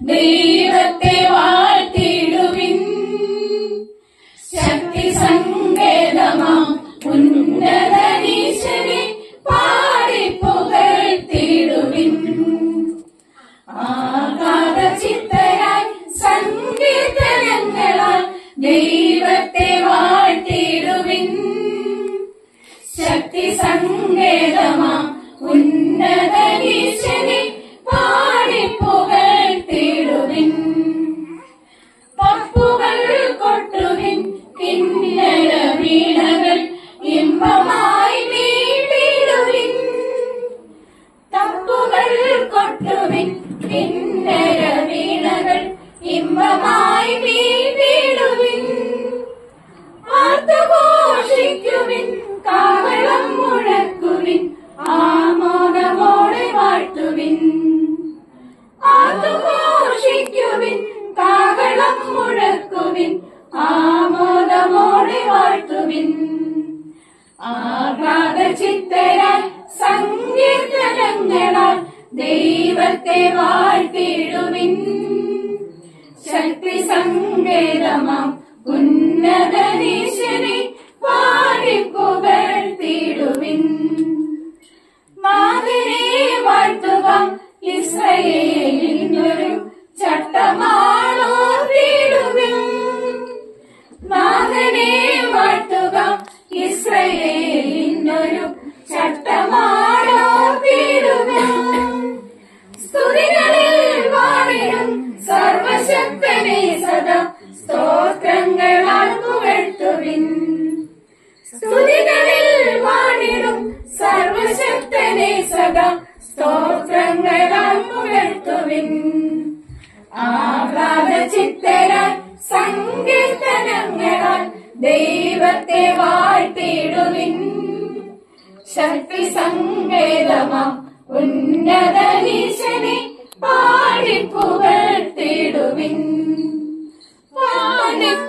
ദൈവത്തെ വാഴ്ത്തിടുവിൻ ശക്തി സങ്കേതമാം ഉന്നതനീശനെ പാടിപ്പുകഴ്ത്തിടുവിൻ ആഘാതചിത്തരായി സങ്കീർത്തനങ്ങളാൽ ദൈവത്തെ വാഴ്ത്തിടുവിൻ ശക്തി സങ്കേതമാം ഉന്നതനീശനെ പാടിപ്പുകഴ്ത്തിടുവിൻ പപ്പുകൾ കൊട്ടുവിൻ കിന്നര വീണകൾ ഇമ്പമായി മീട്ടിടുവിൻ തപ്പുകൾ കൊട്ടുവിൻ കിന്നര വീണകൾ ഇമ്പമായി മീട്ടിടുവിൻ ആർത്തുഘോഷിക്കുവിൻ കാവളം മുഴക്കുവിൻ ആമോദമോടെ വാഴ്ത്തുവിൻ ആർത്തുഘോഷിക്കുവിൻ കാവളം മുഴക്കുവിൻ ആമോദമോടെ വാഴ്ത്തുവിൻ ആഹ്ലാദചിത്തരായി സങ്കീർത്തനങ്ങളാൽ ദൈവത്തെ വാഴ്ത്തിടുവിൻ ശക്തി സങ്കേതമാം ഉന്നതനീശനെ പാടിപ്പുകഴ്ത്തിടുവിൻ നാഥനെ വാഴ്ത്തുക ഇസ്രയേലിനൊരു ചട്ടമാണോർത്തിടുവിൻ നാഥനെ വാഴ്ത്തുക ഇസ്രയേലിനൊരു ചട്ടമാണോർത്തിടുവിൻ സ്തുതികളിൽ വാണിടും സർവശക്തനെ സദാ സ്തോത്രങ്ങളാൽ പുകഴ്ത്തുവിൻ സ്തുതികളിൽ വാണിടും സർവശക്തനെ സദാ സ്തോത്രങ്ങളാൽ പുകഴ്ത്തുവിൻ ആഹ്ലാദചിത്തരാൽ സങ്കീർത്തനങ്ങളാൽ ദൈവത്തെ വാഴ്ത്തിടുവിൻ ശക്തി സങ്കേതമാം ഉന്നതനീശനെ പാടിപ്പുകഴ്ത്തിടുവിൻ വാനത്തിൽ